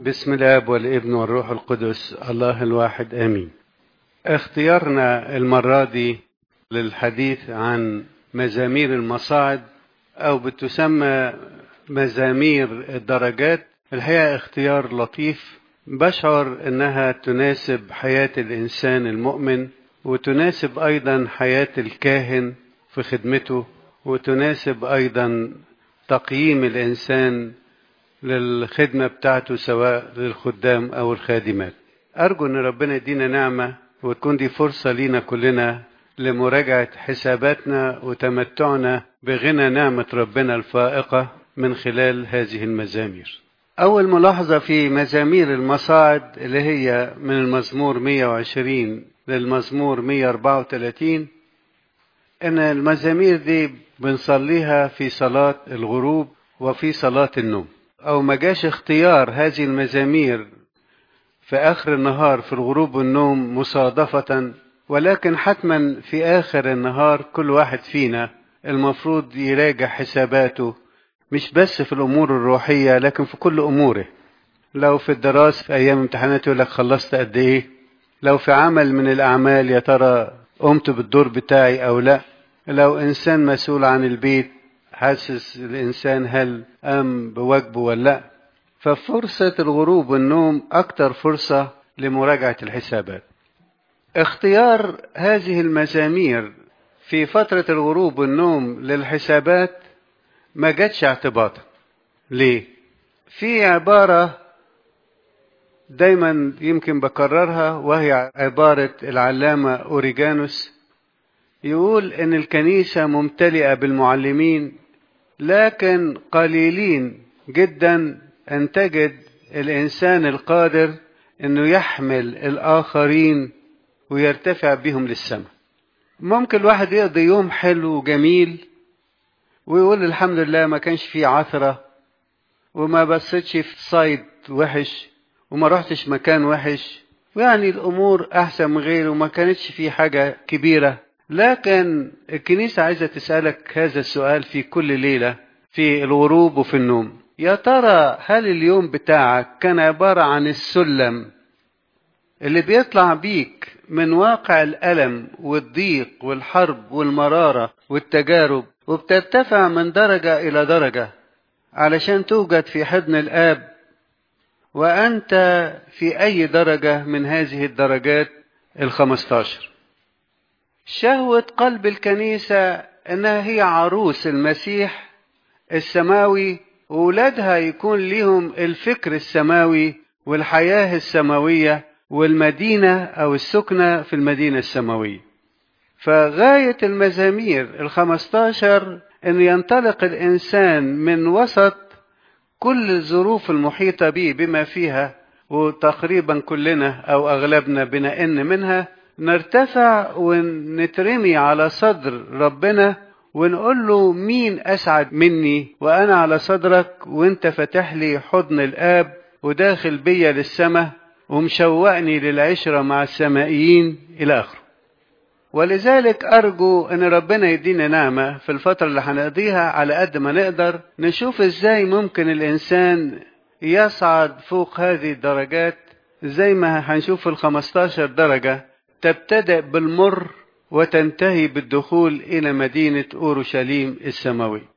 بسم الاب والابن والروح القدس الله الواحد امين اختيارنا المره دي للحديث عن مزامير المصاعد او بتسمى مزامير الدرجات الحقيقه اختيار لطيف بشعر انها تناسب حياه الانسان المؤمن وتناسب ايضا حياه الكاهن في خدمته وتناسب ايضا تقييم الانسان للخدمة بتاعته سواء للخدام أو الخادمات أرجو أن ربنا يدينا نعمة وتكون دي فرصة لينا كلنا لمراجعة حساباتنا وتمتعنا بغنى نعمة ربنا الفائقة من خلال هذه المزامير أول ملاحظة في مزامير المصاعد اللي هي من المزمور 120 للمزمور 134 إن المزامير دي بنصليها في صلاة الغروب وفي صلاة النوم أو ما جاش اختيار هذه المزامير في آخر النهار في الغروب والنوم مصادفة ولكن حتما في آخر النهار كل واحد فينا المفروض يراجع حساباته مش بس في الأمور الروحية لكن في كل أموره لو في الدراسة في أيام امتحانات يقول لك خلصت قد إيه لو في عمل من الأعمال يا ترى قمت بالدور بتاعي أو لا لو إنسان مسؤول عن البيت حاسس الإنسان هل قام بواجبه ولا لا ففرصة الغروب والنوم أكتر فرصة لمراجعة الحسابات اختيار هذه المزامير في فترة الغروب والنوم للحسابات ما جاتش اعتباطا ليه في عبارة دايما يمكن بكررها وهي عبارة العلامة أوريجانوس يقول ان الكنيسة ممتلئة بالمعلمين لكن قليلين جدا ان تجد الانسان القادر انه يحمل الاخرين ويرتفع بهم للسماء ممكن الواحد يقضي يوم حلو وجميل ويقول الحمد لله ما كانش فيه عثرة وما بصيتش في صيد وحش وما رحتش مكان وحش ويعني الامور احسن من غيره وما كانتش فيه حاجة كبيرة لكن الكنيسة عايزة تسألك هذا السؤال في كل ليلة في الغروب وفي النوم يا ترى هل اليوم بتاعك كان عبارة عن السلم اللي بيطلع بيك من واقع الألم والضيق والحرب والمرارة والتجارب وبترتفع من درجة إلى درجة علشان توجد في حضن الآب وأنت في أي درجة من هذه الدرجات الخمستاشر شهوة قلب الكنيسة إنها هي عروس المسيح السماوي وولادها يكون ليهم الفكر السماوي والحياة السماوية والمدينة أو السكنة في المدينة السماوية فغاية المزامير الخمستاشر أن ينطلق الإنسان من وسط كل الظروف المحيطة به بما فيها وتقريبا كلنا أو أغلبنا بنئن منها نرتفع ونترمي على صدر ربنا ونقول له مين أسعد مني وأنا على صدرك وأنت فاتح لي حضن الآب وداخل بيا للسماء ومشوقني للعشرة مع السمائيين إلى آخره ولذلك أرجو أن ربنا يدينا نعمة في الفترة اللي هنقضيها على قد ما نقدر نشوف إزاي ممكن الإنسان يصعد فوق هذه الدرجات زي ما هنشوف الخمستاشر درجة تبتدأ بالمر وتنتهي بالدخول إلى مدينة أورشليم السماوية.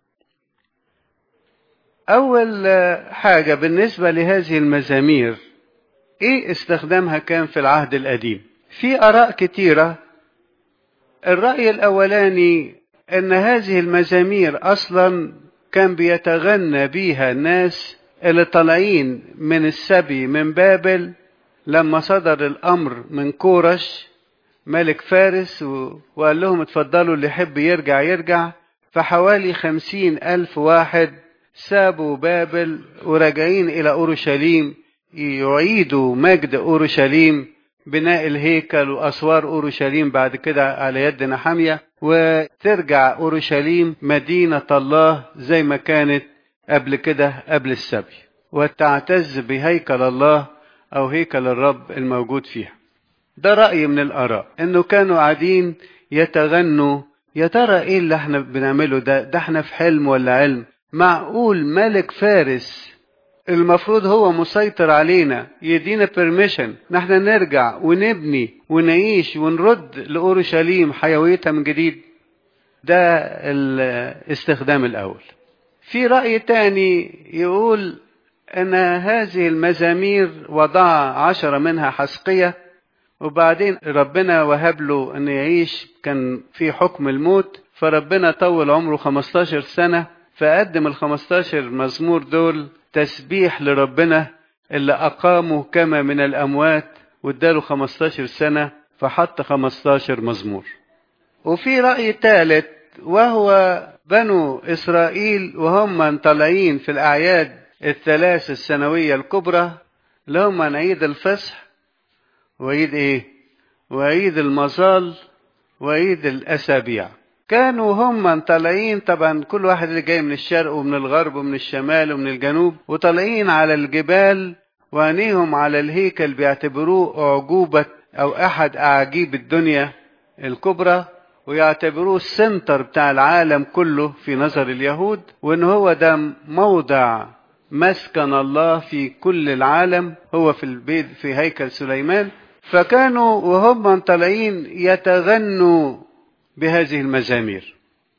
أول حاجة بالنسبة لهذه المزامير إيه استخدامها كان في العهد القديم؟ في آراء كتيرة. الرأي الأولاني أن هذه المزامير أصلا كان بيتغنى بيها الناس اللي طالعين من السبي من بابل لما صدر الأمر من كورش ملك فارس وقال لهم اتفضلوا اللي يحب يرجع يرجع فحوالي خمسين ألف واحد سابوا بابل وراجعين إلى أورشليم يعيدوا مجد أورشليم بناء الهيكل وأسوار أورشليم بعد كده على يد نحامية وترجع أورشليم مدينة الله زي ما كانت قبل كده قبل السبي وتعتز بهيكل الله أو هيكل الرب الموجود فيها ده رأي من الآراء إنه كانوا قاعدين يتغنوا يا ترى إيه اللي إحنا بنعمله ده ده إحنا في حلم ولا علم معقول ملك فارس المفروض هو مسيطر علينا يدينا بيرميشن نحن نرجع ونبني ونعيش ونرد لأورشليم حيويتها من جديد ده الاستخدام الأول في رأي تاني يقول أن هذه المزامير وضع عشرة منها حسقية وبعدين ربنا وهب له أن يعيش كان في حكم الموت فربنا طول عمره 15 سنة فقدم ال 15 مزمور دول تسبيح لربنا اللي أقامه كما من الأموات واداله 15 سنة فحط 15 مزمور وفي رأي ثالث وهو بنو إسرائيل وهم طالعين في الأعياد الثلاث السنوية الكبرى اللي هم عيد الفصح وعيد إيه؟ وعيد المظال وعيد الأسابيع كانوا هم طالعين طبعا كل واحد اللي جاي من الشرق ومن الغرب ومن الشمال ومن الجنوب وطالعين على الجبال وعينيهم على الهيكل بيعتبروه أعجوبة أو أحد أعاجيب الدنيا الكبرى ويعتبروه السنتر بتاع العالم كله في نظر اليهود وإن هو ده موضع مسكن الله في كل العالم هو في البيت في هيكل سليمان فكانوا وهم طالعين يتغنوا بهذه المزامير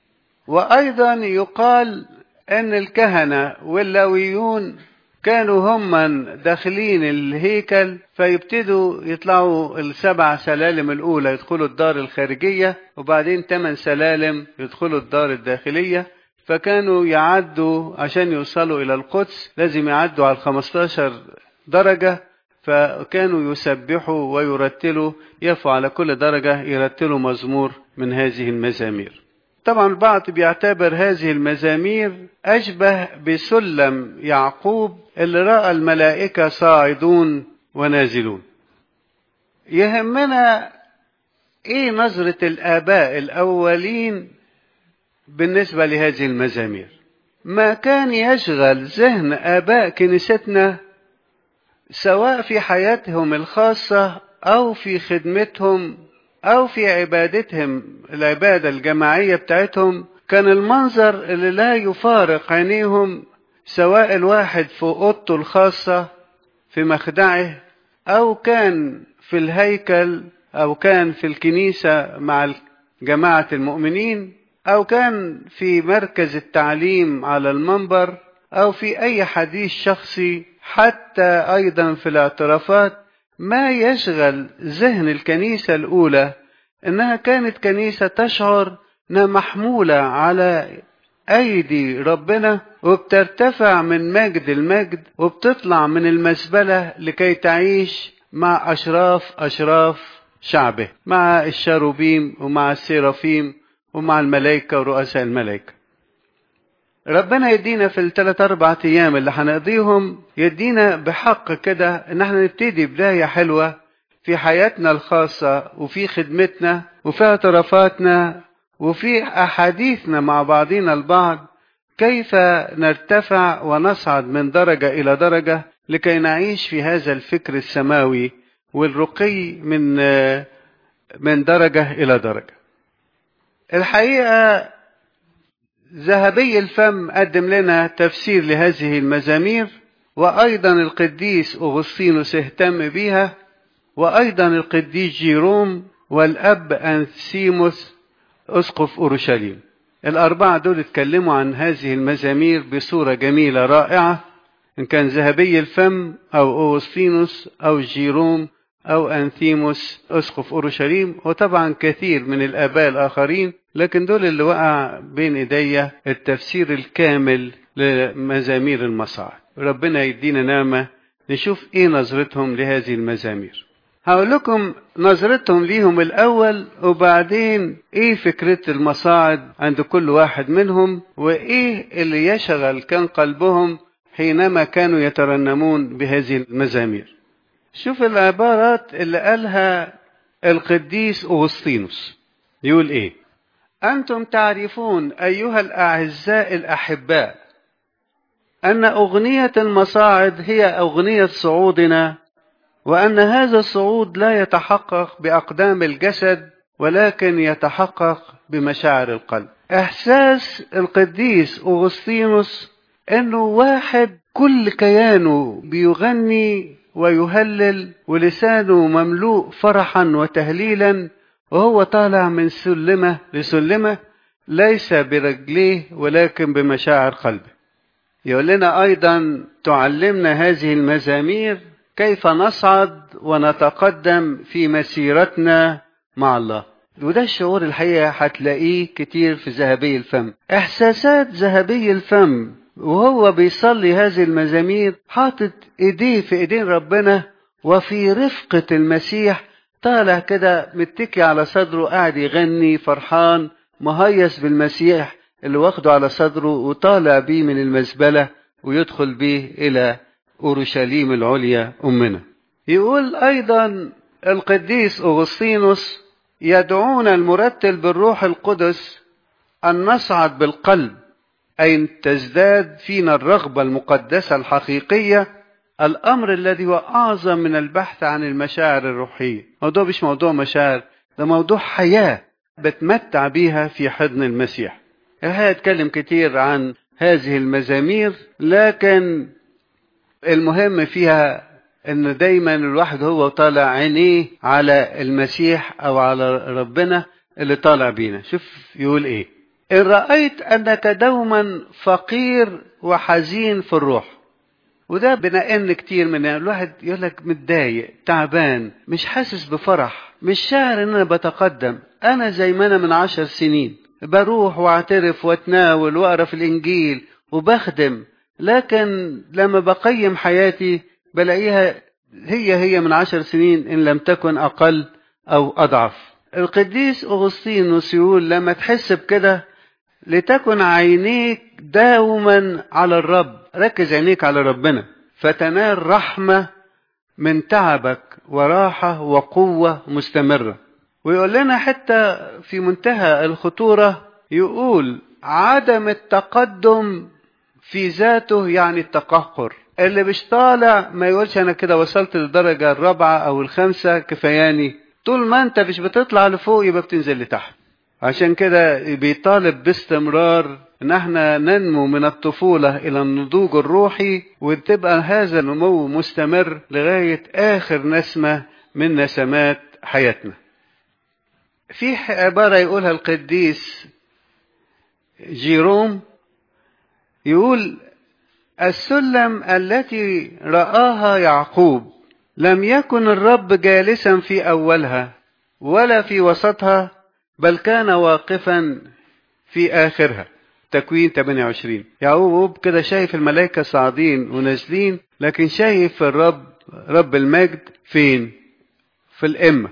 وايضا يقال ان الكهنه واللاويون كانوا هم داخلين الهيكل فيبتدوا يطلعوا السبع سلالم الاولى يدخلوا الدار الخارجيه وبعدين ثمان سلالم يدخلوا الدار الداخليه فكانوا يعدوا عشان يوصلوا الى القدس لازم يعدوا على 15 درجه فكانوا يسبحوا ويرتلوا يقفوا على كل درجة يرتلوا مزمور من هذه المزامير طبعا البعض بيعتبر هذه المزامير أشبه بسلم يعقوب اللي رأى الملائكة صاعدون ونازلون يهمنا ايه نظرة الآباء الأولين بالنسبة لهذه المزامير ما كان يشغل ذهن آباء كنيستنا سواء في حياتهم الخاصة أو في خدمتهم أو في عبادتهم العبادة الجماعية بتاعتهم كان المنظر اللي لا يفارق عينيهم سواء الواحد في أوضته الخاصة في مخدعه أو كان في الهيكل أو كان في الكنيسة مع جماعة المؤمنين أو كان في مركز التعليم على المنبر أو في أي حديث شخصي حتى أيضا في الاعترافات ما يشغل ذهن الكنيسة الأولى إنها كانت كنيسة تشعر إنها محمولة على أيدي ربنا وبترتفع من مجد المجد وبتطلع من المزبلة لكي تعيش مع أشراف أشراف شعبه مع الشاروبيم ومع السيرافيم ومع الملائكة ورؤساء الملائكة ربنا يدينا في الثلاث أربع أيام اللي هنقضيهم يدينا بحق كده إن احنا نبتدي بداية حلوة في حياتنا الخاصة وفي خدمتنا وفي اعترافاتنا وفي أحاديثنا مع بعضنا البعض كيف نرتفع ونصعد من درجة إلى درجة لكي نعيش في هذا الفكر السماوي والرقي من من درجة إلى درجة. الحقيقة ذهبي الفم قدم لنا تفسير لهذه المزامير وأيضا القديس أغسطينوس اهتم بها وأيضا القديس جيروم والأب أنسيموس أسقف أورشليم الأربعة دول اتكلموا عن هذه المزامير بصورة جميلة رائعة إن كان ذهبي الفم أو أوغسطينوس أو جيروم أو أنثيموس أسقف أورشليم وطبعا كثير من الآباء الآخرين لكن دول اللي وقع بين إيديا التفسير الكامل لمزامير المصاعد ربنا يدينا نعمة نشوف إيه نظرتهم لهذه المزامير هقول لكم نظرتهم ليهم الأول وبعدين إيه فكرة المصاعد عند كل واحد منهم وإيه اللي يشغل كان قلبهم حينما كانوا يترنمون بهذه المزامير شوف العبارات اللي قالها القديس أغسطينوس يقول إيه أنتم تعرفون أيها الأعزاء الأحباء أن أغنية المصاعد هي أغنية صعودنا وأن هذا الصعود لا يتحقق بأقدام الجسد ولكن يتحقق بمشاعر القلب إحساس القديس أغسطينوس أنه واحد كل كيانه بيغني ويهلل ولسانه مملوء فرحا وتهليلا وهو طالع من سلمة لسلمة ليس برجليه ولكن بمشاعر قلبه يقول لنا أيضا تعلمنا هذه المزامير كيف نصعد ونتقدم في مسيرتنا مع الله وده الشعور الحقيقة هتلاقيه كتير في ذهبي الفم إحساسات ذهبي الفم وهو بيصلي هذه المزامير حاطط ايديه في ايدين ربنا وفي رفقة المسيح طالع كده متكي على صدره قاعد يغني فرحان مهيص بالمسيح اللي واخده على صدره وطالع بيه من المزبلة ويدخل بيه إلى أورشليم العليا أمنا يقول أيضا القديس أغسطينوس يدعون المرتل بالروح القدس أن نصعد بالقلب أي تزداد فينا الرغبة المقدسة الحقيقية الأمر الذي هو أعظم من البحث عن المشاعر الروحية موضوع مش موضوع مشاعر ده موضوع حياة بتمتع بيها في حضن المسيح الحقيقة اتكلم كتير عن هذه المزامير لكن المهم فيها ان دايما الواحد هو طالع عينيه على المسيح او على ربنا اللي طالع بينا شوف يقول ايه ان رأيت انك دوما فقير وحزين في الروح وده بنقل كتير من الواحد يقول لك متضايق تعبان مش حاسس بفرح مش شاعر ان انا بتقدم انا زي ما انا من عشر سنين بروح واعترف واتناول واقرا في الانجيل وبخدم لكن لما بقيم حياتي بلاقيها هي هي من عشر سنين ان لم تكن اقل او اضعف القديس اغسطينوس يقول لما تحس بكده لتكن عينيك داوما على الرب ركز عينيك على ربنا فتنال رحمه من تعبك وراحه وقوه مستمره ويقول لنا حتى في منتهى الخطوره يقول عدم التقدم في ذاته يعني التقهقر اللي مش طالع ما يقولش انا كده وصلت للدرجه الرابعه او الخامسه كفاياني طول ما انت مش بتطلع لفوق يبقى بتنزل لتحت عشان كده بيطالب باستمرار ان احنا ننمو من الطفولة الى النضوج الروحي وتبقى هذا النمو مستمر لغاية اخر نسمة من نسمات حياتنا في عبارة يقولها القديس جيروم يقول السلم التي رآها يعقوب لم يكن الرب جالسا في أولها ولا في وسطها بل كان واقفا في آخرها تكوين 28 يعقوب كده شايف الملائكة صاعدين ونازلين لكن شايف الرب رب المجد فين في الإمة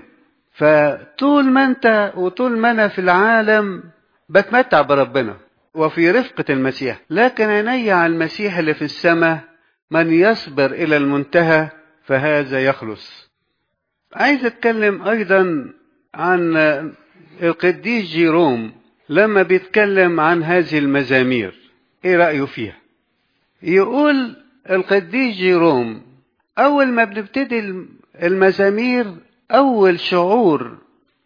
فطول ما أنت وطول ما أنا في العالم بتمتع بربنا وفي رفقة المسيح لكن عيني على المسيح اللي في السماء من يصبر إلى المنتهى فهذا يخلص عايز أتكلم أيضا عن القديس جيروم لما بيتكلم عن هذه المزامير ايه رأيه فيها يقول القديس جيروم اول ما بنبتدي المزامير اول شعور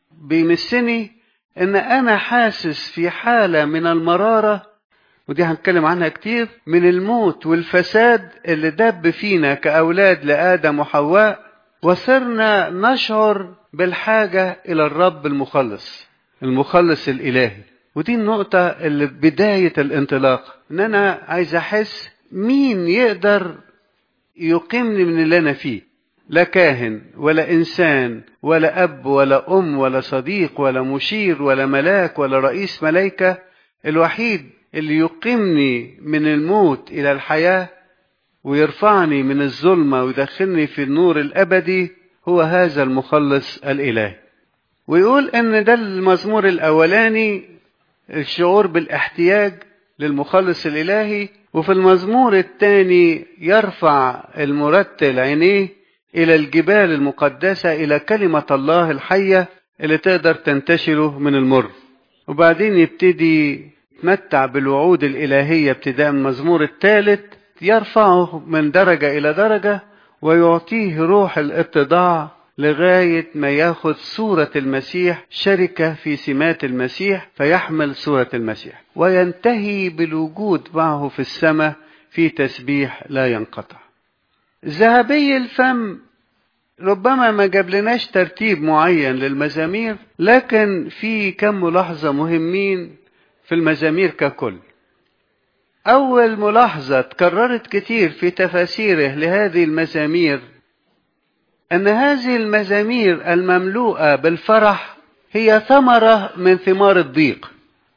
بيمسني ان انا حاسس في حالة من المرارة ودي هنتكلم عنها كتير من الموت والفساد اللي دب فينا كأولاد لآدم وحواء وصرنا نشعر بالحاجة إلى الرب المخلص المخلص الإلهي ودي النقطة اللي بداية الانطلاق إن أنا عايز أحس مين يقدر يقيمني من اللي أنا فيه لا كاهن ولا إنسان ولا أب ولا أم ولا صديق ولا مشير ولا ملاك ولا رئيس ملايكة الوحيد اللي يقيمني من الموت إلى الحياة ويرفعني من الظلمة ويدخلني في النور الأبدي هو هذا المخلص الإلهي ويقول ان ده المزمور الاولاني الشعور بالاحتياج للمخلص الالهي وفي المزمور الثاني يرفع المرتل عينيه الى الجبال المقدسه الى كلمه الله الحيه اللي تقدر تنتشله من المر وبعدين يبتدي يتمتع بالوعود الالهيه ابتداء من المزمور الثالث يرفعه من درجه الى درجه ويعطيه روح الاتضاع لغاية ما ياخد صورة المسيح شركة في سمات المسيح فيحمل صورة المسيح وينتهي بالوجود معه في السماء في تسبيح لا ينقطع ذهبي الفم ربما ما جابلناش ترتيب معين للمزامير لكن في كم ملاحظة مهمين في المزامير ككل أول ملاحظة تكررت كتير في تفاسيره لهذه المزامير أن هذه المزامير المملوءة بالفرح هي ثمرة من ثمار الضيق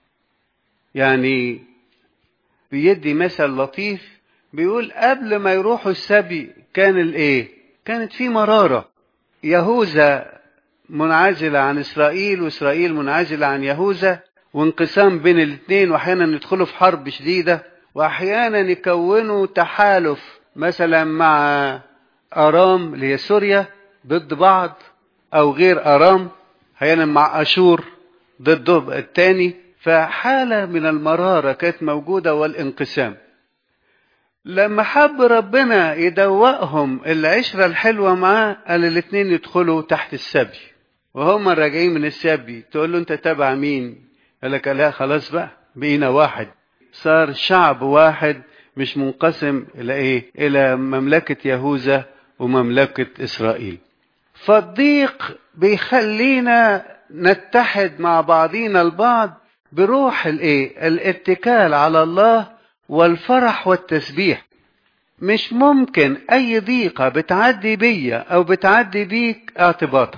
يعني بيدي مثل لطيف بيقول قبل ما يروحوا السبي كان الايه كانت في مرارة يهوذا منعزلة عن إسرائيل وإسرائيل منعزلة عن يهوذا وانقسام بين الاثنين وأحيانا يدخلوا في حرب شديدة وأحيانا يكونوا تحالف مثلا مع أرام اللي هي سوريا ضد بعض أو غير أرام أحيانا مع أشور ضد الثاني فحالة من المرارة كانت موجودة والانقسام لما حب ربنا يدوقهم العشرة الحلوة معاه قال الاتنين يدخلوا تحت السبي وهم راجعين من السبي تقول له انت تبع مين قال لك لا خلاص بقى بقينا واحد صار شعب واحد مش منقسم الى ايه الى مملكة يهوذا ومملكة اسرائيل فالضيق بيخلينا نتحد مع بعضينا البعض بروح الايه الاتكال على الله والفرح والتسبيح مش ممكن اي ضيقة بتعدي بيا او بتعدي بيك اعتباطا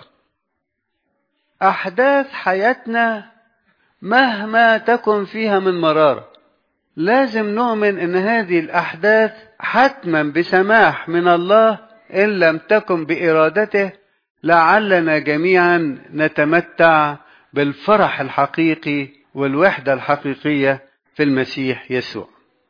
احداث حياتنا مهما تكن فيها من مرارة لازم نؤمن ان هذه الاحداث حتما بسماح من الله ان لم تكن بارادته لعلنا جميعا نتمتع بالفرح الحقيقي والوحدة الحقيقية في المسيح يسوع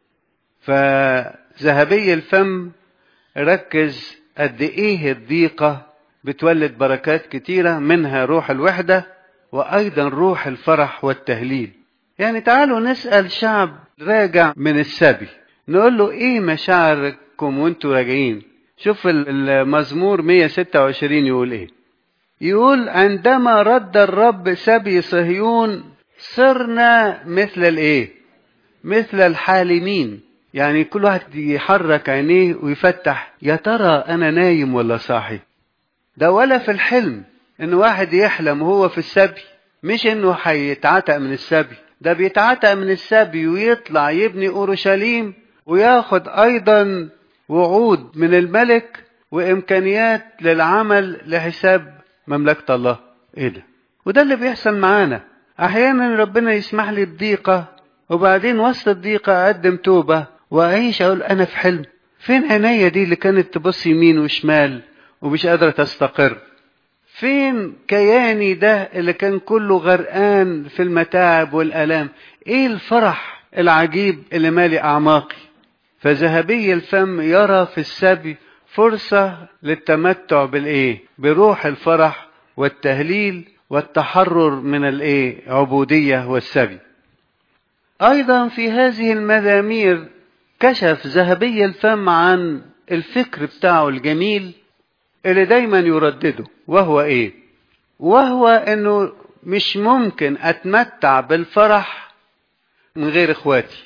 فذهبي الفم ركز قد ايه الضيقة بتولد بركات كتيرة منها روح الوحدة وايضا روح الفرح والتهليل يعني تعالوا نسأل شعب راجع من السبي نقول له ايه مشاعركم وانتوا راجعين شوف المزمور 126 يقول ايه يقول عندما رد الرب سبي صهيون صرنا مثل الايه مثل الحالمين يعني كل واحد يحرك عينيه ويفتح يا ترى انا نايم ولا صاحي ده ولا في الحلم ان واحد يحلم وهو في السبي مش انه هيتعتق من السبي ده بيتعتق من السبي ويطلع يبني اورشليم وياخد ايضا وعود من الملك وامكانيات للعمل لحساب مملكة الله ايه ده وده اللي بيحصل معانا احيانا ربنا يسمح لي بضيقة وبعدين وسط الضيقة اقدم توبة واعيش اقول انا في حلم فين عينيا دي اللي كانت تبص يمين وشمال ومش قادرة تستقر فين كياني ده اللي كان كله غرقان في المتاعب والالام ايه الفرح العجيب اللي مالي اعماقي فذهبي الفم يرى في السبي فرصة للتمتع بالايه بروح الفرح والتهليل والتحرر من الايه عبودية والسبي ايضا في هذه المزامير كشف ذهبي الفم عن الفكر بتاعه الجميل اللي دايما يردده وهو ايه وهو انه مش ممكن اتمتع بالفرح من غير اخواتي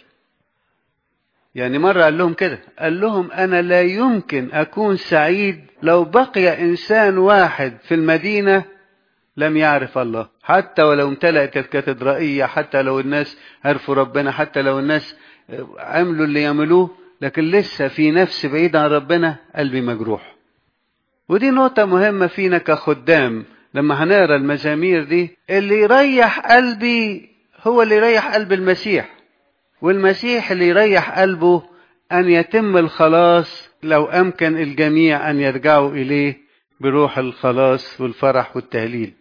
يعني مرة قال لهم كده قال لهم أنا لا يمكن أكون سعيد لو بقي إنسان واحد في المدينة لم يعرف الله حتى ولو امتلأت الكاتدرائية حتى لو الناس عرفوا ربنا حتى لو الناس عملوا اللي يعملوه لكن لسه في نفس بعيد عن ربنا قلبي مجروح ودي نقطة مهمة فينا كخدام لما هنقرا المزامير دي اللي يريح قلبي هو اللي يريح قلب المسيح والمسيح اللي يريح قلبه أن يتم الخلاص لو أمكن الجميع أن يرجعوا إليه بروح الخلاص والفرح والتهليل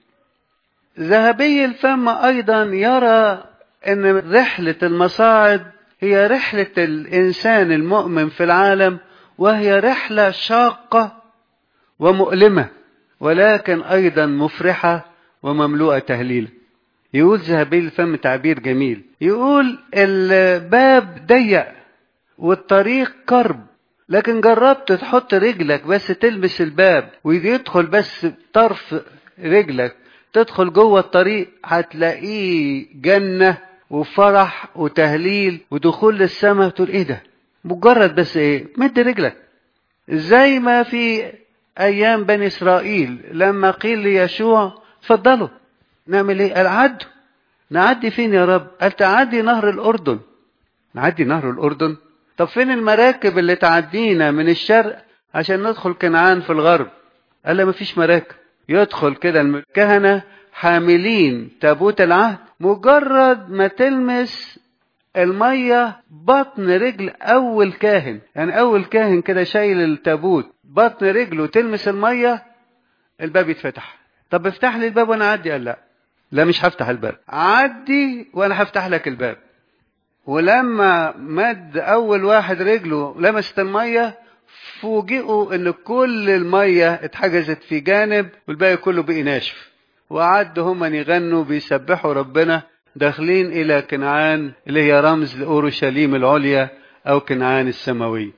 ذهبي الفم أيضا يرى أن رحلة المصاعد هي رحلة الإنسان المؤمن في العالم وهي رحلة شاقة ومؤلمة ولكن أيضا مفرحة ومملوءة تهليل يقول ذهبي الفم تعبير جميل يقول الباب ضيق والطريق كرب لكن جربت تحط رجلك بس تلمس الباب ويدخل بس طرف رجلك تدخل جوه الطريق هتلاقيه جنة وفرح وتهليل ودخول للسماء تقول ايه ده مجرد بس ايه مد رجلك زي ما في ايام بني اسرائيل لما قيل ليشوع اتفضلوا نعمل ايه قال عدوا نعدي فين يا رب قال تعدي نهر الاردن نعدي نهر الاردن طب فين المراكب اللي تعدينا من الشرق عشان ندخل كنعان في الغرب قال لا مفيش مراكب يدخل كده الكهنة حاملين تابوت العهد مجرد ما تلمس المية بطن رجل أول كاهن يعني أول كاهن كده شايل التابوت بطن رجله تلمس المية الباب يتفتح طب افتح لي الباب وانا اعدي قال لا لا مش هفتح الباب عدي وانا هفتح لك الباب ولما مد اول واحد رجله لمست الميه فوجئوا ان كل الميه اتحجزت في جانب والباقي كله بقي ناشف وعدوا هم يغنوا بيسبحوا ربنا داخلين الى كنعان اللي هي رمز لاورشليم العليا او كنعان السماوي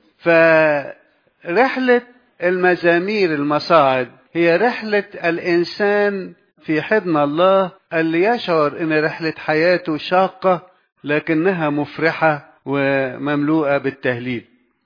فرحله المزامير المصاعد هي رحله الانسان في حضن الله اللي يشعر ان رحله حياته شاقه لكنها مفرحه ومملوءه بالتهليل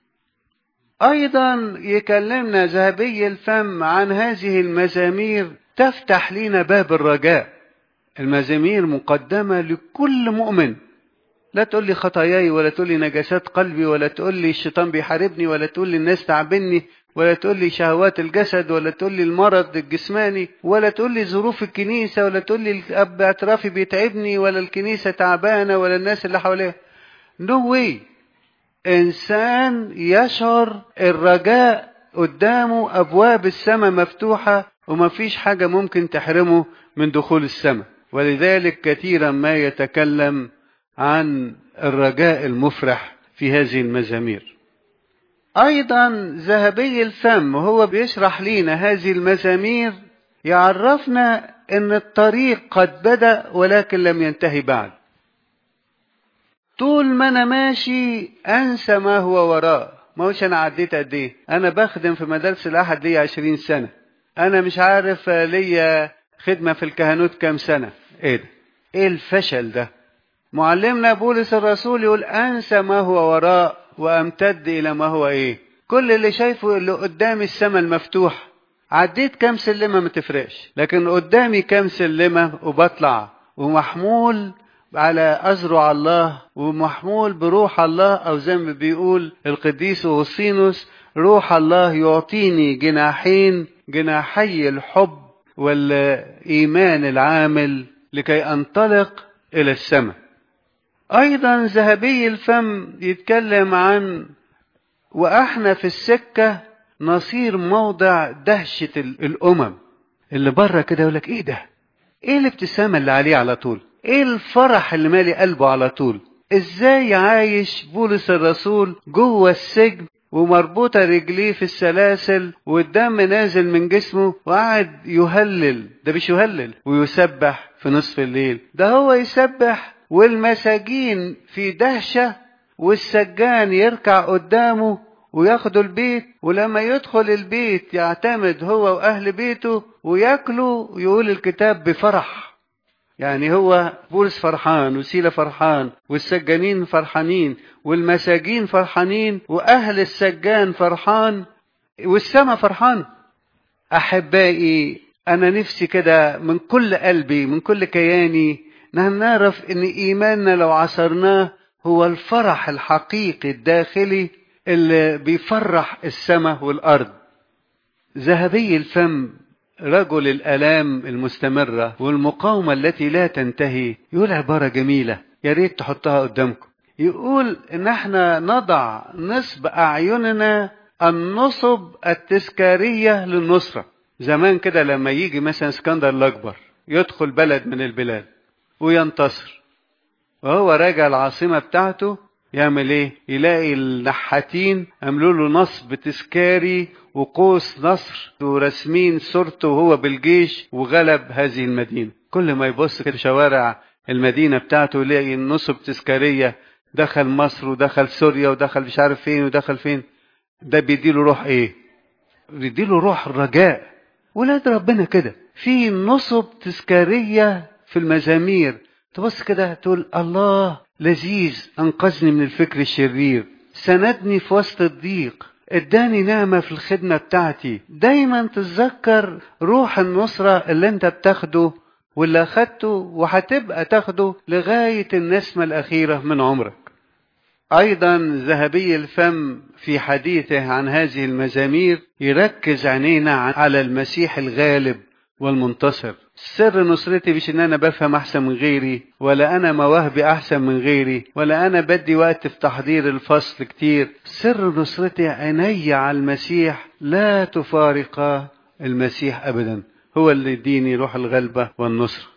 ايضا يكلمنا ذهبي الفم عن هذه المزامير تفتح لنا باب الرجاء المزامير مقدمه لكل مؤمن لا تقول لي خطاياي ولا تقول لي نجاسات قلبي ولا تقول لي الشيطان بيحاربني ولا تقول لي الناس تعبني ولا تقول لي شهوات الجسد ولا تقول لي المرض الجسماني ولا تقول لي ظروف الكنيسة ولا تقول لي الأب اعترافي بيتعبني ولا الكنيسة تعبانة ولا الناس اللي حواليها نو no واي إنسان يشعر الرجاء قدامه أبواب السماء مفتوحة وما فيش حاجة ممكن تحرمه من دخول السماء ولذلك كثيرا ما يتكلم عن الرجاء المفرح في هذه المزامير ايضا ذهبي الفم وهو بيشرح لنا هذه المزامير يعرفنا ان الطريق قد بدا ولكن لم ينتهي بعد طول ما انا ماشي انسى ما هو وراء ما هوش انا عديت قد ايه انا بخدم في مدارس الاحد ليا عشرين سنه انا مش عارف ليا خدمه في الكهنوت كام سنه ايه ده ايه الفشل ده معلمنا بولس الرسول يقول انسى ما هو وراء وامتد الى ما هو ايه كل اللي شايفه اللي قدامي السماء المفتوح عديت كام سلمة ما تفرقش لكن قدامي كام سلمة وبطلع ومحمول على أزرع الله ومحمول بروح الله أو زي ما بيقول القديس أوسينوس روح الله يعطيني جناحين جناحي الحب والإيمان العامل لكي أنطلق إلى السماء أيضا ذهبي الفم يتكلم عن وإحنا في السكة نصير موضع دهشة الأمم اللي بره كده يقول لك إيه ده؟ إيه الابتسامة اللي عليه على طول؟ إيه الفرح اللي مالي قلبه على طول؟ إزاي عايش بولس الرسول جوه السجن ومربوطة رجليه في السلاسل والدم نازل من جسمه وقعد يهلل ده مش يهلل ويسبح في نصف الليل ده هو يسبح والمساجين في دهشة والسجان يركع قدامه وياخدوا البيت ولما يدخل البيت يعتمد هو وأهل بيته وياكلوا يقول الكتاب بفرح يعني هو بولس فرحان وسيلة فرحان والسجانين فرحانين والمساجين فرحانين وأهل السجان فرحان والسماء فرحان أحبائي أنا نفسي كده من كل قلبي من كل كياني نحن نعرف ان ايماننا لو عصرناه هو الفرح الحقيقي الداخلي اللي بيفرح السماء والارض ذهبي الفم رجل الالام المستمره والمقاومه التي لا تنتهي يقول عباره جميله يا ريت تحطها قدامكم يقول ان احنا نضع نصب اعيننا النصب التذكاريه للنصره زمان كده لما يجي مثلا اسكندر الاكبر يدخل بلد من البلاد وينتصر وهو راجع العاصمة بتاعته يعمل ايه يلاقي النحاتين عملوا له نصب تذكاري وقوس نصر ورسمين صورته وهو بالجيش وغلب هذه المدينة كل ما يبص كده شوارع المدينة بتاعته يلاقي النصب تذكارية دخل مصر ودخل سوريا ودخل مش عارف فين ودخل فين ده بيديله روح ايه بيديله روح الرجاء ولاد ربنا كده في نصب تذكارية في المزامير تبص كده تقول الله لذيذ انقذني من الفكر الشرير سندني في وسط الضيق اداني نعمة في الخدمة بتاعتي دايما تتذكر روح النصرة اللي انت بتاخده واللي اخدته وهتبقى تاخده لغاية النسمة الأخيرة من عمرك أيضا ذهبي الفم في حديثه عن هذه المزامير يركز عينينا على المسيح الغالب والمنتصر سر نصرتي مش ان انا بفهم احسن من غيري ولا انا مواهبي احسن من غيري ولا انا بدي وقت في تحضير الفصل كتير سر نصرتي عيني على المسيح لا تفارق المسيح ابدا هو اللي يديني روح الغلبة والنصر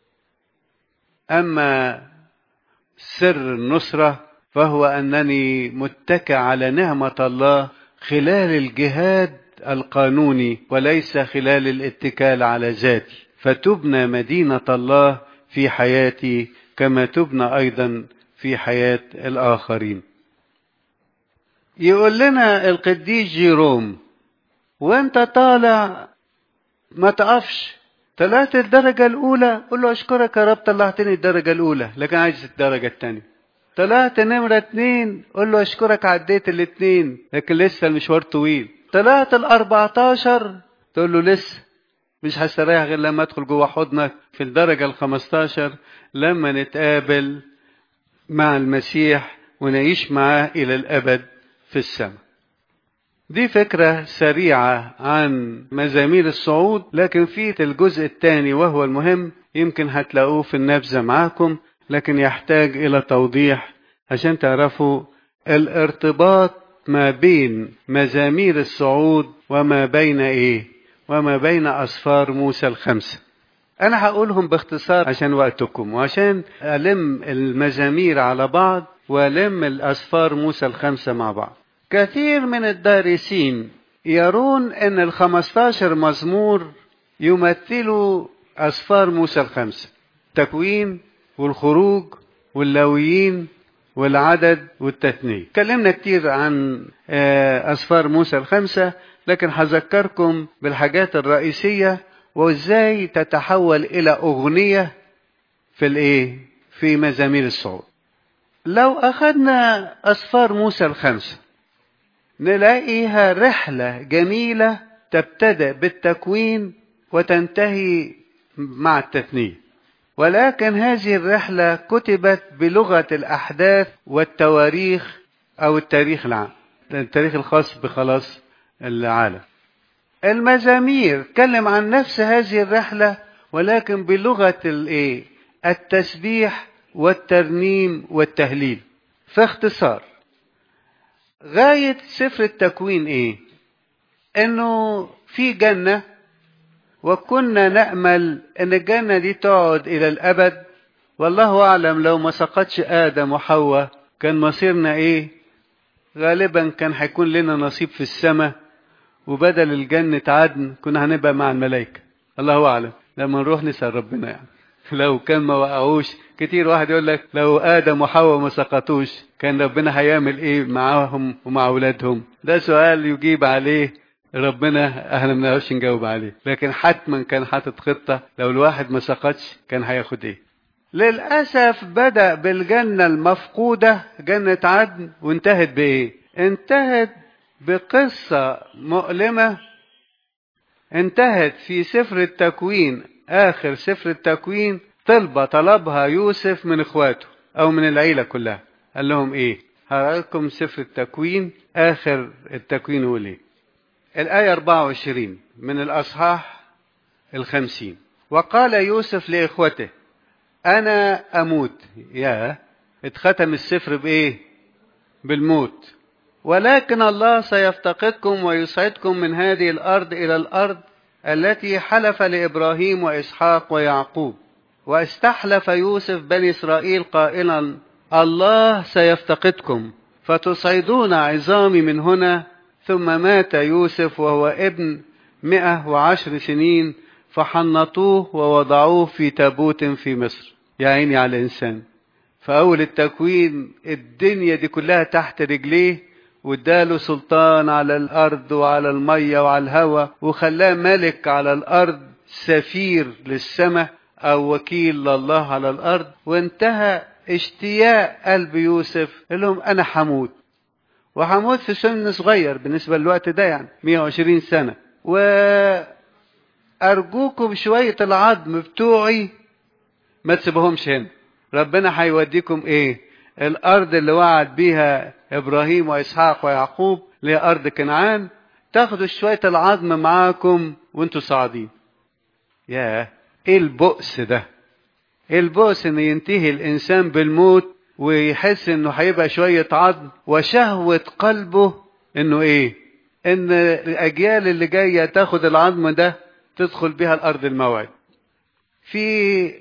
اما سر النصرة فهو انني متكى على نعمة الله خلال الجهاد القانوني وليس خلال الاتكال على ذاتي فتبنى مدينة الله في حياتي كما تبنى أيضا في حياة الآخرين يقول لنا القديس جيروم وانت طالع ما تقفش طلعت الدرجة الأولى قل له أشكرك يا رب طلعتني الدرجة الأولى لكن عايز الدرجة الثانية طلعت نمرة اتنين قل له أشكرك عديت الاتنين لكن لسه المشوار طويل طلعت الأربعتاشر تقول له لسه مش هستريح غير لما ادخل جوه حضنك في الدرجة الخمستاشر لما نتقابل مع المسيح ونعيش معاه إلى الأبد في السماء دي فكرة سريعة عن مزامير الصعود لكن في الجزء الثاني وهو المهم يمكن هتلاقوه في النبذة معاكم لكن يحتاج إلى توضيح عشان تعرفوا الارتباط ما بين مزامير الصعود وما بين ايه وما بين أسفار موسى الخمسة أنا هقولهم باختصار عشان وقتكم وعشان ألم المزامير على بعض وألم الأسفار موسى الخمسة مع بعض كثير من الدارسين يرون أن الخمستاشر مزمور يمثلوا أسفار موسى الخمسة تكوين والخروج واللويين والعدد والتثنية اتكلمنا كتير عن أسفار موسى الخمسة لكن هذكركم بالحاجات الرئيسية وازاي تتحول الى اغنية في الايه في مزامير الصعود لو اخذنا اسفار موسى الخمسة نلاقيها رحلة جميلة تبتدأ بالتكوين وتنتهي مع التثنية ولكن هذه الرحلة كتبت بلغة الأحداث والتواريخ أو التاريخ العام التاريخ الخاص بخلاص العالم المزامير تكلم عن نفس هذه الرحلة ولكن بلغة الايه التسبيح والترنيم والتهليل فاختصار غاية سفر التكوين ايه انه في جنة وكنا نأمل ان الجنة دي تقعد الى الابد والله اعلم لو ما سقطش ادم وحواء كان مصيرنا ايه غالبا كان هيكون لنا نصيب في السماء وبدل الجنة عدن كنا هنبقى مع الملائكة الله أعلم لما نروح نسأل ربنا يعني لو كان ما وقعوش كتير واحد يقول لك لو آدم وحواء ما سقطوش كان ربنا هيعمل إيه معاهم ومع أولادهم ده سؤال يجيب عليه ربنا احنا ما بنعرفش نجاوب عليه لكن حتما كان حاطط خطة لو الواحد ما سقطش كان هياخد ايه للأسف بدأ بالجنة المفقودة جنة عدن وانتهت بإيه انتهت بقصة مؤلمة انتهت في سفر التكوين آخر سفر التكوين طلبة طلبها يوسف من إخواته أو من العيلة كلها قال لهم إيه هقولكم سفر التكوين آخر التكوين هو إيه الآية 24 من الأصحاح الخمسين وقال يوسف لإخوته أنا أموت يا اتختم السفر بإيه بالموت ولكن الله سيفتقدكم ويصعدكم من هذه الارض الى الارض التي حلف لابراهيم واسحاق ويعقوب واستحلف يوسف بني اسرائيل قائلا الله سيفتقدكم فتصعدون عظامي من هنا ثم مات يوسف وهو ابن مئة وعشر سنين فحنطوه ووضعوه في تابوت في مصر يا عيني على الإنسان فأول التكوين الدنيا دي كلها تحت رجليه واداله سلطان على الارض وعلى الميه وعلى الهواء وخلاه ملك على الارض سفير للسماء او وكيل لله على الارض وانتهى اشتياق قلب يوسف قال لهم انا هموت وهموت في سن صغير بالنسبة للوقت ده يعني 120 سنة وأرجوكم شوية العظم بتوعي ما تسيبهمش هنا ربنا هيوديكم ايه الارض اللي وعد بيها ابراهيم واسحاق ويعقوب اللي هي ارض كنعان تاخدوا شويه العظم معاكم وانتوا صاعدين ياه ايه البؤس ده ايه البؤس ان ينتهي الانسان بالموت ويحس انه هيبقى شويه عظم وشهوه قلبه انه ايه ان الاجيال اللي جايه تاخد العظم ده تدخل بها الارض الموعد في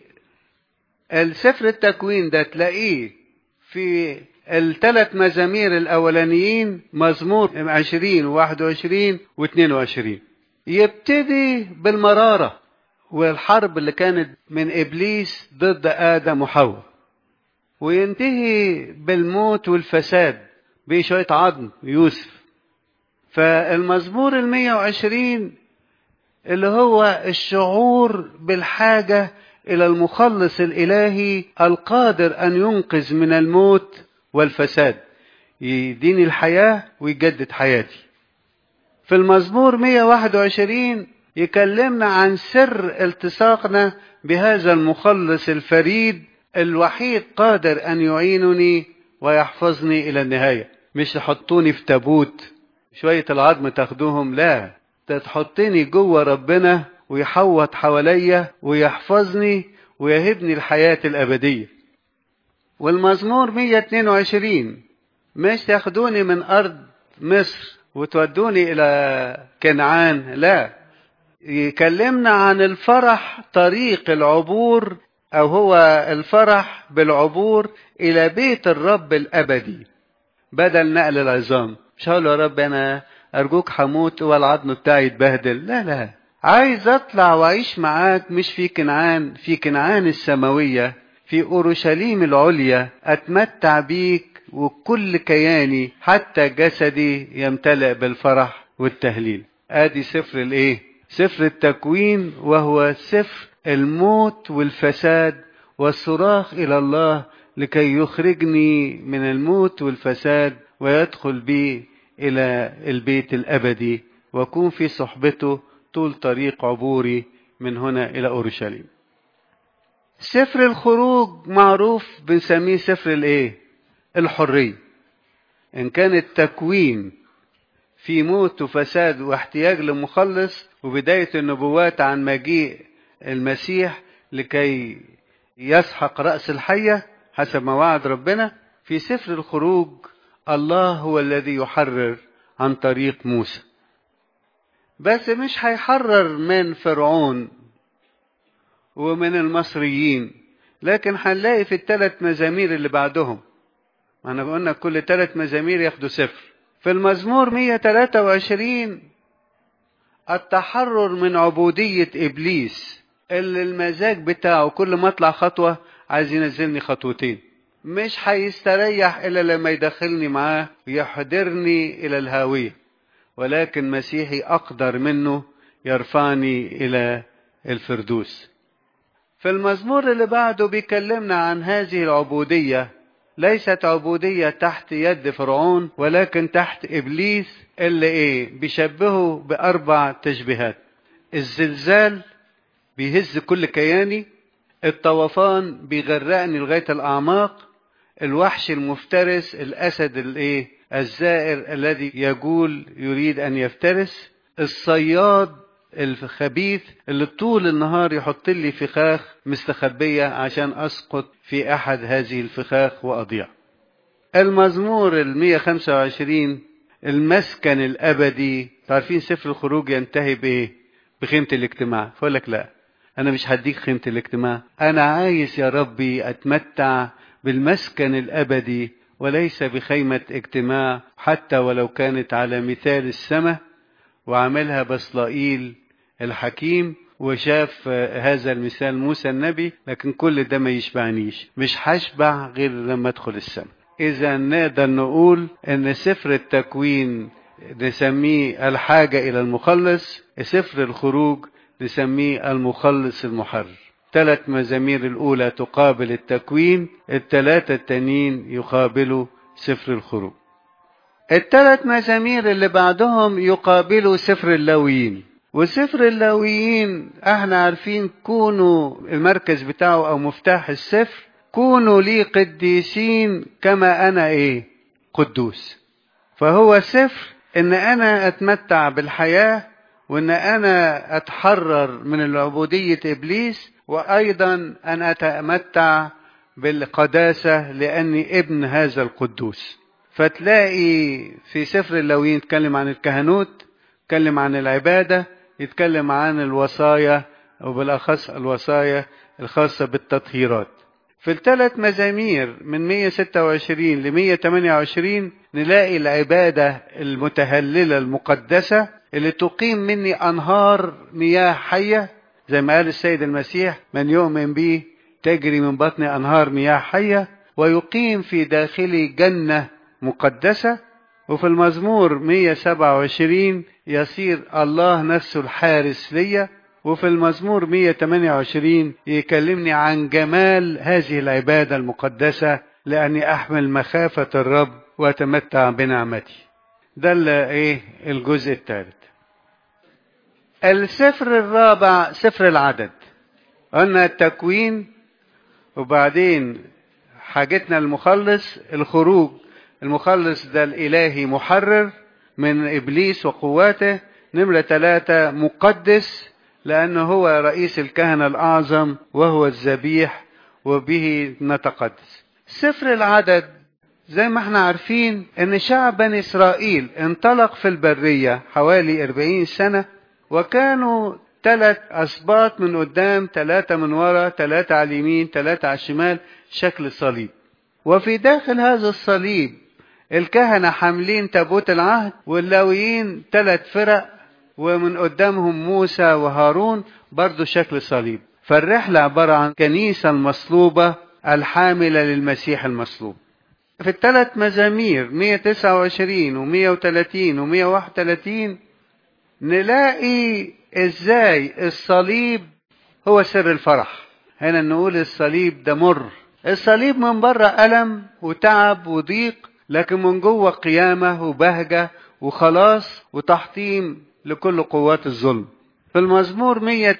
السفر التكوين ده تلاقيه في الثلاث مزامير الأولانيين مزمور 20 و21 و22 يبتدي بالمرارة والحرب اللي كانت من إبليس ضد آدم وحواء وينتهي بالموت والفساد بشوية عظم يوسف فالمزمور المية وعشرين اللي هو الشعور بالحاجة إلى المخلص الإلهي القادر أن ينقذ من الموت والفساد يديني الحياة ويجدد حياتي في المزمور 121 يكلمنا عن سر التصاقنا بهذا المخلص الفريد الوحيد قادر أن يعينني ويحفظني إلى النهاية مش تحطوني في تابوت شوية العظم تاخدوهم لا تحطني جوه ربنا ويحوط حواليا ويحفظني ويهبني الحياة الأبدية والمزمور 122 مش تاخدوني من أرض مصر وتودوني إلى كنعان لا يكلمنا عن الفرح طريق العبور أو هو الفرح بالعبور إلى بيت الرب الأبدي بدل نقل العظام مش هقول يا رب أنا أرجوك هموت والعظم بتاعي يتبهدل لا لا عايز اطلع واعيش معاك مش في كنعان في كنعان السماوية في اورشليم العليا اتمتع بيك وكل كياني حتى جسدي يمتلئ بالفرح والتهليل ادي سفر الايه سفر التكوين وهو سفر الموت والفساد والصراخ الى الله لكي يخرجني من الموت والفساد ويدخل بي الى البيت الابدي واكون في صحبته طول طريق عبوري من هنا إلى أورشليم سفر الخروج معروف بنسميه سفر الايه الحرية إن كان التكوين في موت وفساد واحتياج لمخلص وبداية النبوات عن مجيء المسيح لكي يسحق رأس الحية حسب ما وعد ربنا في سفر الخروج الله هو الذي يحرر عن طريق موسى بس مش هيحرر من فرعون ومن المصريين لكن هنلاقي في الثلاث مزامير اللي بعدهم انا قلنا كل ثلاث مزامير ياخدوا صفر في المزمور 123 التحرر من عبودية إبليس اللي المزاج بتاعه كل ما أطلع خطوة عايز ينزلني خطوتين مش هيستريح إلا لما يدخلني معاه ويحضرني إلى الهاوية ولكن مسيحي أقدر منه يرفعني إلى الفردوس في المزمور اللي بعده بيكلمنا عن هذه العبودية ليست عبودية تحت يد فرعون ولكن تحت إبليس اللي إيه بيشبهه بأربع تشبيهات الزلزال بيهز كل كياني الطوفان بيغرقني لغاية الأعماق الوحش المفترس الأسد الإيه الزائر الذي يجول يريد أن يفترس الصياد الخبيث اللي طول النهار يحط لي فخاخ مستخبية عشان أسقط في أحد هذه الفخاخ وأضيع المزمور المية خمسة وعشرين المسكن الأبدي تعرفين سفر الخروج ينتهي بإيه بخيمة الاجتماع فأقول لك لا أنا مش هديك خيمة الاجتماع أنا عايز يا ربي أتمتع بالمسكن الأبدي وليس بخيمة اجتماع حتى ولو كانت على مثال السماء وعملها بصلائيل الحكيم وشاف هذا المثال موسى النبي لكن كل ده ما يشبعنيش مش هشبع غير لما ادخل السماء اذا نقدر نقول ان سفر التكوين نسميه الحاجة الى المخلص سفر الخروج نسميه المخلص المحرر ثلاث مزامير الأولى تقابل التكوين الثلاثة التانيين يقابلوا سفر الخروج الثلاث مزامير اللي بعدهم يقابلوا سفر اللاويين وسفر اللاويين احنا عارفين كونوا المركز بتاعه او مفتاح السفر كونوا لي قديسين كما انا ايه قدوس فهو سفر ان انا اتمتع بالحياه وان انا اتحرر من العبوديه ابليس وايضا ان اتمتع بالقداسه لاني ابن هذا القدوس فتلاقي في سفر اللاويين يتكلم عن الكهنوت يتكلم عن العباده يتكلم عن الوصايا وبالاخص الوصايا الخاصه بالتطهيرات في الثلاث مزامير من 126 ل 128 نلاقي العبادة المتهللة المقدسة اللي تقيم مني أنهار مياه حية زي ما قال السيد المسيح من يؤمن بي تجري من بطن أنهار مياه حية ويقيم في داخلي جنة مقدسة وفي المزمور 127 يصير الله نفسه الحارس ليا وفي المزمور 128 يكلمني عن جمال هذه العبادة المقدسة لأني أحمل مخافة الرب وأتمتع بنعمتي ده ايه الجزء الثالث السفر الرابع سفر العدد قلنا التكوين وبعدين حاجتنا المخلص الخروج المخلص ده الإلهي محرر من إبليس وقواته نمرة ثلاثة مقدس لأنه هو رئيس الكهنة الأعظم وهو الذبيح وبه نتقدس سفر العدد زي ما احنا عارفين ان شعب بني اسرائيل انطلق في البرية حوالي 40 سنة وكانوا ثلاث اسباط من قدام ثلاثة من ورا ثلاثة على اليمين ثلاثة على الشمال شكل صليب وفي داخل هذا الصليب الكهنة حاملين تابوت العهد واللاويين ثلاث فرق ومن قدامهم موسى وهارون برضو شكل صليب فالرحلة عبارة عن كنيسة المصلوبة الحاملة للمسيح المصلوب في الثلاث مزامير 129 و130 و131 نلاقي ازاي الصليب هو سر الفرح هنا نقول الصليب ده مر الصليب من بره ألم وتعب وضيق لكن من جوه قيامة وبهجة وخلاص وتحطيم لكل قوات الظلم في المزمور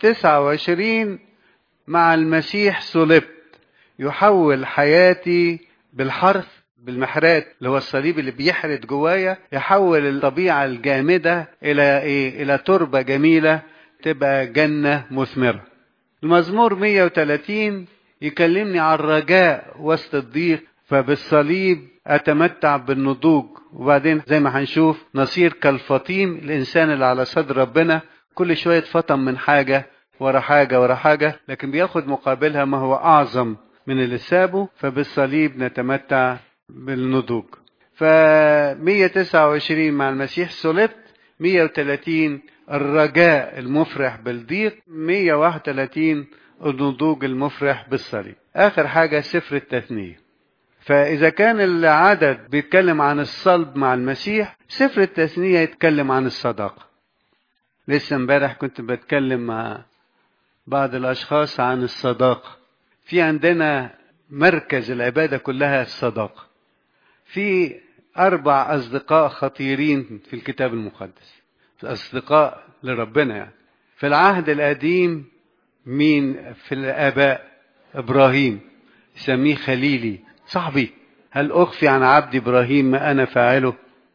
129 مع المسيح صلبت يحول حياتي بالحرث بالمحرات اللي هو الصليب اللي بيحرد جوايا يحول الطبيعة الجامدة إلى إيه؟ إلى تربة جميلة تبقى جنة مثمرة. المزمور 130 يكلمني عن الرجاء وسط الضيق فبالصليب أتمتع بالنضوج وبعدين زي ما هنشوف نصير كالفطيم الإنسان اللي على صدر ربنا كل شوية فطم من حاجة ورا حاجة ورا حاجة لكن بياخد مقابلها ما هو أعظم من اللي سابه فبالصليب نتمتع بالنضوج ف 129 مع المسيح صلبت 130 الرجاء المفرح بالضيق 131 النضوج المفرح بالصليب آخر حاجة سفر التثنية فإذا كان العدد بيتكلم عن الصلب مع المسيح سفر التثنية يتكلم عن الصداقة لسه امبارح كنت بتكلم مع بعض الأشخاص عن الصداقة في عندنا مركز العبادة كلها الصداقة في أربع أصدقاء خطيرين في الكتاب المقدس أصدقاء لربنا يعني في العهد القديم مين في الآباء إبراهيم يسميه خليلي صاحبي هل أخفي عن عبد إبراهيم ما أنا فاعله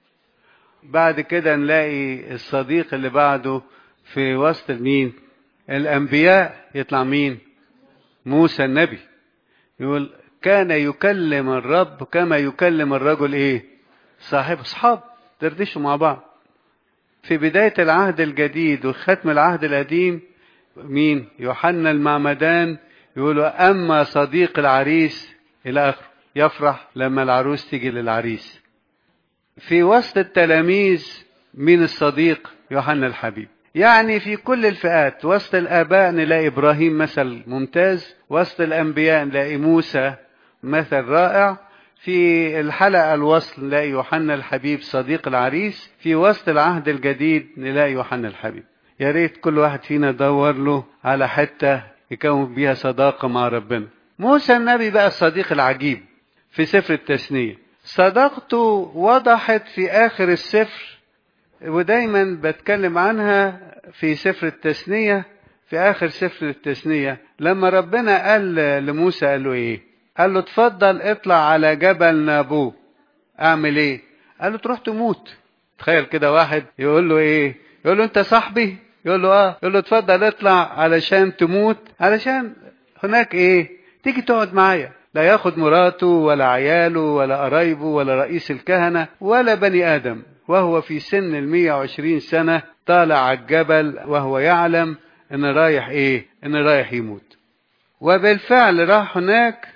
بعد كده نلاقي الصديق اللي بعده في وسط مين الأنبياء يطلع مين موسى النبي يقول كان يكلم الرب كما يكلم الرجل ايه صاحب اصحاب دردشوا مع بعض في بداية العهد الجديد وختم العهد القديم مين يوحنا المعمدان يقولوا أما صديق العريس إلى آخره يفرح لما العروس تيجي للعريس في وسط التلاميذ مين الصديق يوحنا الحبيب يعني في كل الفئات وسط الآباء نلاقي إبراهيم مثل ممتاز وسط الأنبياء نلاقي موسى مثل رائع في الحلقة الوصل نلاقي يوحنا الحبيب صديق العريس في وسط العهد الجديد نلاقي يوحنا الحبيب يا ريت كل واحد فينا يدور له على حتة يكون بيها صداقة مع ربنا موسى النبي بقى الصديق العجيب في سفر التثنية صداقته وضحت في آخر السفر ودايما بتكلم عنها في سفر التثنية في آخر سفر التثنية لما ربنا قال لموسى قال له إيه قال له اتفضل اطلع على جبل نابو اعمل ايه قال له تروح تموت تخيل كده واحد يقول له ايه يقول له انت صاحبي يقول له اه يقول له اتفضل اطلع علشان تموت علشان هناك ايه تيجي تقعد معايا لا ياخد مراته ولا عياله ولا قرايبه ولا رئيس الكهنة ولا بني آدم وهو في سن المية وعشرين سنة طالع على الجبل وهو يعلم ان رايح ايه ان رايح يموت وبالفعل راح هناك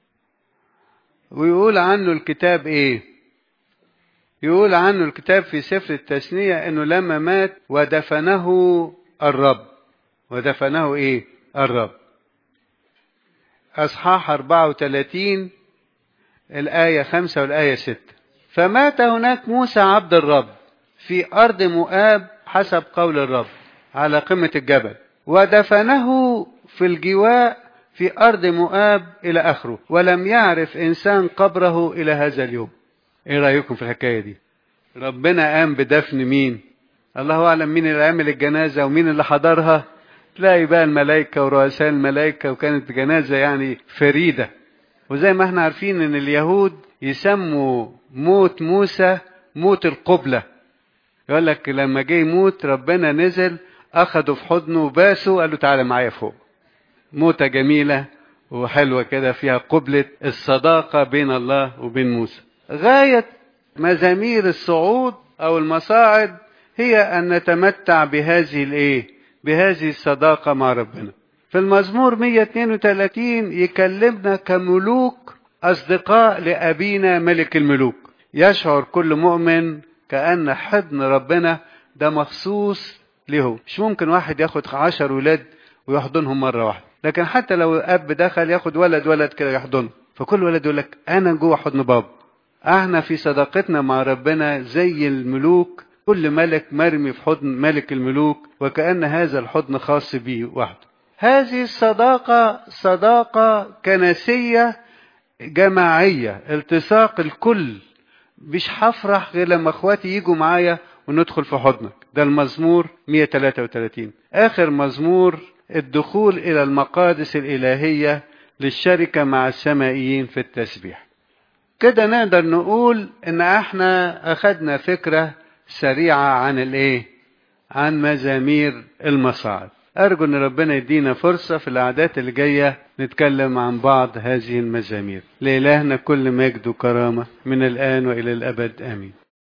ويقول عنه الكتاب ايه يقول عنه الكتاب في سفر التثنية انه لما مات ودفنه الرب ودفنه ايه الرب اصحاح 34 الاية 5 والاية 6 فمات هناك موسى عبد الرب في ارض مؤاب حسب قول الرب على قمة الجبل ودفنه في الجواء في أرض مؤاب إلى آخره ولم يعرف إنسان قبره إلى هذا اليوم إيه رأيكم في الحكاية دي ربنا قام بدفن مين الله أعلم مين اللي عمل الجنازة ومين اللي حضرها تلاقي بقى الملائكة ورؤساء الملائكة وكانت جنازة يعني فريدة وزي ما احنا عارفين ان اليهود يسموا موت موسى موت القبلة يقول لك لما جه يموت ربنا نزل اخده في حضنه وباسه وقال له تعالى معايا فوق موتة جميلة وحلوة كده فيها قبلة الصداقة بين الله وبين موسى غاية مزامير الصعود أو المصاعد هي أن نتمتع بهذه الإيه؟ بهذه الصداقة مع ربنا. في المزمور 132 يكلمنا كملوك أصدقاء لأبينا ملك الملوك. يشعر كل مؤمن كأن حضن ربنا ده مخصوص له. مش ممكن واحد ياخد عشر ولاد ويحضنهم مرة واحدة. لكن حتى لو اب دخل ياخد ولد ولد كده يحضنه فكل ولد يقول لك انا جوه حضن بابا احنا في صداقتنا مع ربنا زي الملوك كل ملك مرمي في حضن ملك الملوك وكأن هذا الحضن خاص به وحده هذه الصداقة صداقة كنسية جماعية التصاق الكل مش هفرح غير لما اخواتي يجوا معايا وندخل في حضنك ده المزمور 133 اخر مزمور الدخول إلى المقادس الإلهية للشركة مع السمائيين في التسبيح كده نقدر نقول إن احنا أخدنا فكرة سريعة عن الإيه؟ عن مزامير المصاعد أرجو إن ربنا يدينا فرصة في الأعداد اللي جاية نتكلم عن بعض هذه المزامير لإلهنا كل مجد وكرامة من الآن وإلى الأبد آمين